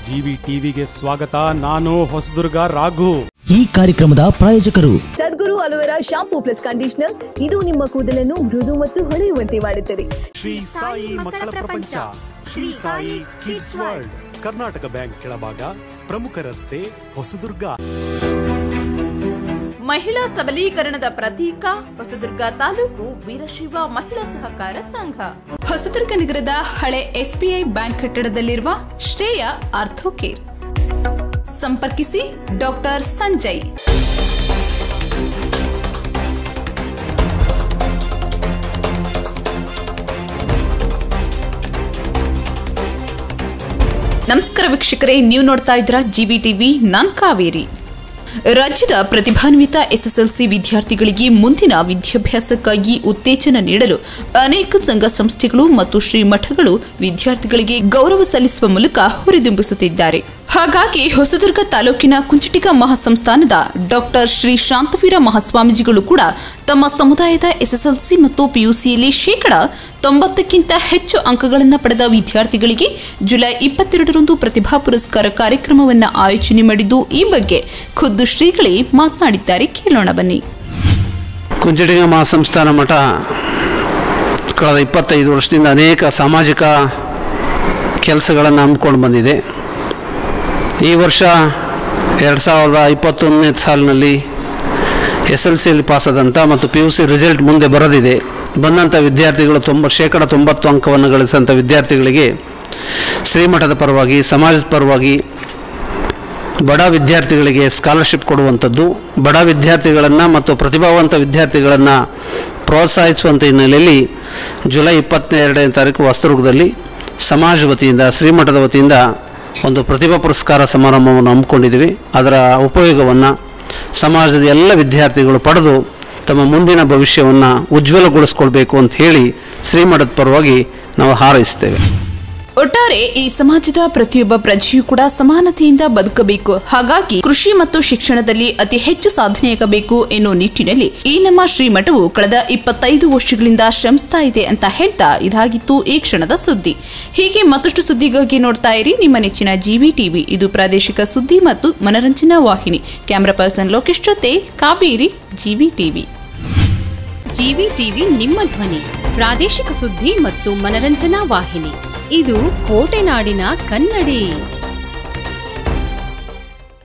GV ಟಿವಿಗೆ ಸ್ವಾಗತ ನಾನು ಹೊಸದುರ್ಗ ರಾಘು ಈ ಕಾರ್ಯಕ್ರಮದ ಪ್ರಾಯೋಜಕರು Sadguru aloe vera shampoo plus conditioner ಇದು ನಿಮ್ಮ ಕೂದಲನ್ನು ಮೃದು ಮತ್ತು ಹೊಳೆಯುವಂತೆ ಮಾಡುತ್ತದೆ ಶ್ರೀ ಸಾಯಿ ಮಕ್ಕಳ ಪ್ರಪಂಚ Shri Sai kids world Karnataka bank ಕೆಳಭಾಗ ಪ್ರಮುಖ ರಸ್ತೆ ಹೊಸದುರ್ಗ ಮಹಿಳಾ ಸಬಲೀಕರಣದ ಪ್ರತೀಕ ಹೊಸದುರ್ಗ ತಾಲೂಕು ವೀರಶೈವ ಮಹಿಳಾ ಸಹಕಾರ ಸಂಘ ಹೊಸದುರ್ಗ ನಗರದ ಹಳೆ ಎಸ್ಬಿಐ ಬ್ಯಾಂಕ್ ಕಟ್ಟಡದಲ್ಲಿರುವ ಶ್ರೇಯ ಆರ್ಥೋಕೇರ್ ಸಂಪರ್ಕಿಸಿ ಡಾಕ್ಟರ್ ಸಂಜಯ್ ನಮಸ್ಕಾರ ವೀಕ್ಷಕರೇ ನೀವು ನೋಡ್ತಾ ಇದ್ರ ಜಿಬಿ ಟಿವಿ ನಾನ್ ಕಾವೇರಿ ರಾಜ್ಯದ ಪ್ರತಿಭಾನ್ವಿತ ಎಸ್ಎಸ್ಎಲ್ಸಿ ವಿದ್ಯಾರ್ಥಿಗಳಿಗೆ ಮುಂದಿನ ವಿದ್ಯಾಭ್ಯಾಸಕ್ಕಾಗಿ ಉತ್ತೇಜನ ನೀಡಲು ಅನೇಕ ಸಂಘ ಸಂಸ್ಥೆಗಳು ಮತ್ತು ಶ್ರೀಮಠಗಳು ವಿದ್ಯಾರ್ಥಿಗಳಿಗೆ ಗೌರವ ಸಲ್ಲಿಸುವ ಮೂಲಕ ಹುರಿದುಂಬಿಸುತ್ತಿದ್ದಾರೆ ಹಾಗಾಗಿ ಹೊಸದುರ್ಗ ತಾಲೂಕಿನ ಕುಂಚಿಟಿಗ ಮಹಾಸಂಸ್ಥಾನದ ಡಾಕ್ಟರ್ ಶ್ರೀ ಶಾಂತವೀರ ಮಹಾಸ್ವಾಮೀಜಿಗಳು ಕೂಡ ತಮ್ಮ ಸಮುದಾಯದ ಎಸ್ಎಸ್ಎಲ್ಸಿ ಮತ್ತು ಪಿಯುಸಿಯಲ್ಲಿ ಶೇಕಡ ತೊಂಬತ್ತಕ್ಕಿಂತ ಹೆಚ್ಚು ಅಂಕಗಳನ್ನು ಪಡೆದ ವಿದ್ಯಾರ್ಥಿಗಳಿಗೆ ಜುಲೈ ಇಪ್ಪತ್ತೆರಡರಂದು ಪ್ರತಿಭಾ ಪುರಸ್ಕಾರ ಕಾರ್ಯಕ್ರಮವನ್ನು ಆಯೋಜನೆ ಮಾಡಿದ್ದು ಈ ಬಗ್ಗೆ ಖುದ್ದು ಶ್ರೀಗಳೇ ಮಾತನಾಡಿದ್ದಾರೆ ಕೇಳೋಣ ಬನ್ನಿ ಕುಂಚಿಟಿಗ ಮಹಾಸಂಸ್ಥಾನ ಮಠ ಕಳೆದ ಇಪ್ಪತ್ತೈದು ವರ್ಷದಿಂದ ಅನೇಕ ಸಾಮಾಜಿಕ ಕೆಲಸಗಳನ್ನು ಹಮ್ಮಿಕೊಂಡು ಬಂದಿದೆ ಈ ವರ್ಷ ಎರಡು ಸಾವಿರದ ಇಪ್ಪತ್ತೊಂದನೇ ಸಾಲಿನಲ್ಲಿ ಎಸ್ ಎಲ್ ಸಿಯಲ್ಲಿ ಪಾಸಾದಂಥ ಮತ್ತು ಪಿ ಯು ಸಿ ರಿಸಲ್ಟ್ ಮುಂದೆ ಬರೆದಿದೆ ಬಂದಂಥ ವಿದ್ಯಾರ್ಥಿಗಳು ತೊಂಬ ಶೇಕಡ ತೊಂಬತ್ತು ಅಂಕವನ್ನು ಗಳಿಸಿದಂಥ ವಿದ್ಯಾರ್ಥಿಗಳಿಗೆ ಶ್ರೀಮಠದ ಪರವಾಗಿ ಸಮಾಜದ ಪರವಾಗಿ ಬಡ ವಿದ್ಯಾರ್ಥಿಗಳಿಗೆ ಸ್ಕಾಲರ್ಶಿಪ್ ಕೊಡುವಂಥದ್ದು ಬಡ ವಿದ್ಯಾರ್ಥಿಗಳನ್ನು ಮತ್ತು ಪ್ರತಿಭಾವಂತ ವಿದ್ಯಾರ್ಥಿಗಳನ್ನು ಪ್ರೋತ್ಸಾಹಿಸುವಂಥ ಹಿನ್ನೆಲೆಯಲ್ಲಿ ಜುಲೈ ಇಪ್ಪತ್ತೆರಡನೇ ತಾರೀಕು ಹೊಸದುರ್ಗದಲ್ಲಿ ಸಮಾಜ ವತಿಯಿಂದ ಶ್ರೀಮಠದ ವತಿಯಿಂದ ಒಂದು ಪ್ರತಿಭಾ ಪುರಸ್ಕಾರ ಸಮಾರಂಭವನ್ನು ಹಮ್ಮಿಕೊಂಡಿದ್ದೀವಿ ಅದರ ಉಪಯೋಗವನ್ನು ಸಮಾಜದ ಎಲ್ಲ ವಿದ್ಯಾರ್ಥಿಗಳು ಪಡೆದು ತಮ್ಮ ಮುಂದಿನ ಭವಿಷ್ಯವನ್ನು ಉಜ್ವಲಗೊಳಿಸ್ಕೊಳ್ಬೇಕು ಅಂತ ಹೇಳಿ ಶ್ರೀಮಠದ ಪರವಾಗಿ ನಾವು ಹಾರೈಸ್ತೇವೆ ಒಟ್ಟಾರೆ ಈ ಸಮಾಜದ ಪ್ರತಿಯೊಬ್ಬ ಪ್ರಜೆಯೂ ಕೂಡ ಸಮಾನತೆಯಿಂದ ಬದುಕಬೇಕು ಹಾಗಾಗಿ ಕೃಷಿ ಮತ್ತು ಶಿಕ್ಷಣದಲ್ಲಿ ಅತಿ ಹೆಚ್ಚು ಸಾಧನೆಯಾಗಬೇಕು ಎನ್ನುವ ನಿಟ್ಟಿನಲ್ಲಿ ಈ ನಮ್ಮ ಶ್ರೀಮಠವು ಕಳೆದ ಇಪ್ಪತ್ತೈದು ವರ್ಷಗಳಿಂದ ಶ್ರಮಿಸ್ತಾ ಇದೆ ಅಂತ ಹೇಳ್ತಾ ಇದಾಗಿತ್ತು ಈ ಕ್ಷಣದ ಸುದ್ದಿ ಹೀಗೆ ಮತ್ತಷ್ಟು ಸುದ್ದಿಗಾಗಿ ನೋಡ್ತಾ ಇರಿ ನಿಮ್ಮ ನೆಚ್ಚಿನ ಜಿವಿ ಟಿವಿ ಇದು ಪ್ರಾದೇಶಿಕ ಸುದ್ದಿ ಮತ್ತು ಮನರಂಜನಾ ವಾಹಿನಿ ಕ್ಯಾಮರಾ ಪರ್ಸನ್ ಲೋಕೇಶ್ ಜೊತೆ Kaveri GV TV GV TV ನಿಮ್ಮ ಧ್ವನಿ ಪ್ರಾದೇಶಿಕ ಸುದ್ದಿ ಮತ್ತು ಮನರಂಜನಾ ವಾಹಿನಿ ಇದು ಕೋಟೆನಾಡಿನ ಕನ್ನಡಿ